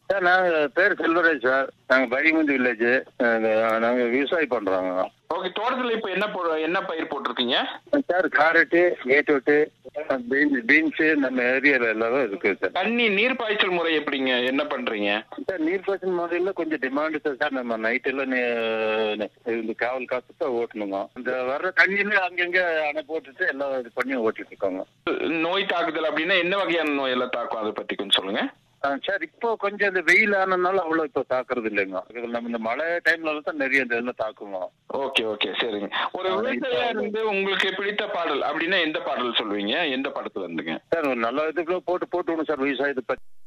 sir நாங்கள் பேர் Selvaraj sir நாங்கள் பரிமுந்தி வில்லேஜ் நாங்கள் விவசாயம் பண்ணுறோங்க ஓகே தோட்டத்துல இப்ப என்ன போ என்ன பயிர் போட்டிருக்கீங்க sir carrot beetroot beans beans நம்ம ஏரியாவில் எல்லாமே இருக்குது சார் தண்ணி நீர் பாய்ச்சல் முறை எப்படிங்க என்ன பண்றீங்க சார் நீர்ப்பாசன முறையில் கொஞ்சம் டிமாண்டு சார் சார் நம்ம நைட்டெல்லாம் இந்த காவல் காசு தான் ஓட்டணுங்க இந்த வர்ற தண்ணியில அங்கங்கே அணை போட்டுட்டு எல்லாம் இது பண்ணி ஓட்டிட்டு இருக்கோங்க நோய் தாக்குதல் அப்படின்னா என்ன வகையான நோய் எல்லாம் தாக்கும் அதை பத்தி கொஞ்சம் சொல்லுங்க ஆ, சார் இப்போ கொஞ்சம் இந்த வெயில் ஆனதுனால அவ்வளோ இப்போ தாக்குறது இல்லைங்க இது நம்ம இந்த மழை டைம்ல தான் நிறைய இந்த இதெல்லாம் தாக்குங்க ஓகே ஓகே சரிங்க ஒரு விவசாயியா இருந்து உங்களுக்கு பிடித்த பாடல் அப்படின்னா எந்த பாடல் சொல்லுவீங்க எந்த படத்துல இருந்துங்க சார் ஒரு நல்ல இதுக்குள்ள போட்டு போட்டு விடணும் சார் விவசாயத்தை பற்றி